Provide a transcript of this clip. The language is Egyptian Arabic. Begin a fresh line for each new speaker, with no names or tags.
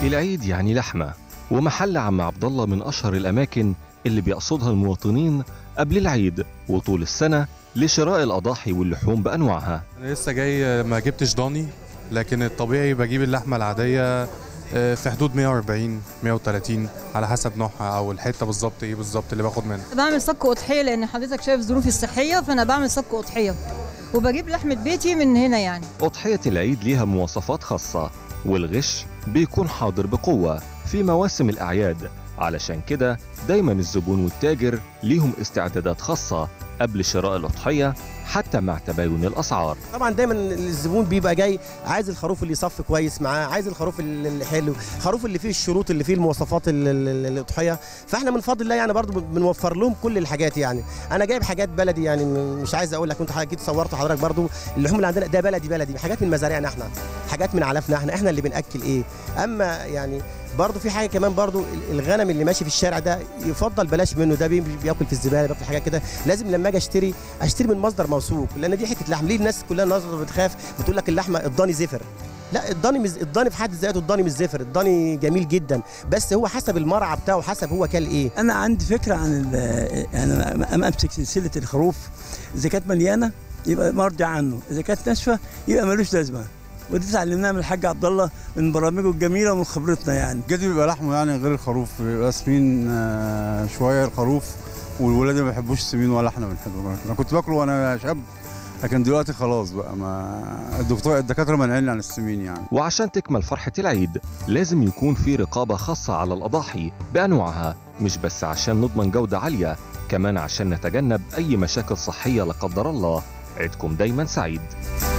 العيد يعني لحمة ومحل عم عبد الله من أشهر الأماكن اللي بيقصدها المواطنين قبل العيد وطول السنة لشراء الأضاحي واللحوم بأنواعها
انا لسه جاي ما جبتش ضاني لكن الطبيعي بجيب اللحمه العاديه آه، في حدود 140 130 على حسب نوعها او الحته بالظبط ايه بالظبط اللي باخد منها
بعمل صك اضحيه لان حضرتك شايف ظروفي الصحيه فانا بعمل صك اضحيه وبجيب لحمه بيتي من هنا يعني
أضحية العيد ليها مواصفات خاصة والغش بيكون حاضر بقوة في مواسم الأعياد علشان كده دايما الزبون والتاجر ليهم استعدادات خاصة قبل شراء الأضحية حتى مع تباين الأسعار
طبعا دايما الزبون بيبقى جاي عايز الخروف اللي يصف كويس معاه عايز الخروف اللي حلو الخروف اللي فيه الشروط اللي فيه المواصفات ال- ال- ال- الاضحيه فاحنا من فضل الله يعني برضو بنوفر لهم كل الحاجات يعني انا جايب حاجات بلدي يعني م- مش عايز اقول لك كنت اكيد صورت حضرتك برضو اللحوم اللي عندنا ده بلدي بلدي حاجات من مزارعنا احنا حاجات من علفنا احنا احنا اللي بناكل ايه اما يعني برضه في حاجه كمان برضه ال- الغنم اللي ماشي في الشارع ده يفضل بلاش منه ده بي- بياكل في الزباله بياكل حاجات كده لازم لما اجي اشتري اشتري من مصدر موثوق لان دي حته لحم ليه الناس كلها نظره بتخاف بتقول لك اللحمه الضاني زفر لا الضاني مز... الضاني في حد ذاته الضاني مش زفر الضاني جميل جدا بس هو حسب المرعى بتاعه حسب هو كل ايه
انا عندي فكره عن ال- انا اما امسك سلسله الخروف اذا كانت مليانه يبقى مرضي عنه اذا كانت ناشفه يبقى ملوش لازمه ودي اتعلمناها من الحاج عبد الله من برامجه الجميله ومن خبرتنا يعني
الجدي بيبقى لحمه يعني غير الخروف بيبقى سمين آه، شويه الخروف والولاد ما بيحبوش السمين ولا احنا بنحبه انا كنت باكله وانا شاب لكن دلوقتي خلاص بقى ما الدكتور الدكاتره منعيني عن السمين يعني
وعشان تكمل فرحة العيد لازم يكون في رقابة خاصة على الأضاحي بأنواعها مش بس عشان نضمن جودة عالية كمان عشان نتجنب أي مشاكل صحية لا قدر الله عيدكم دايما سعيد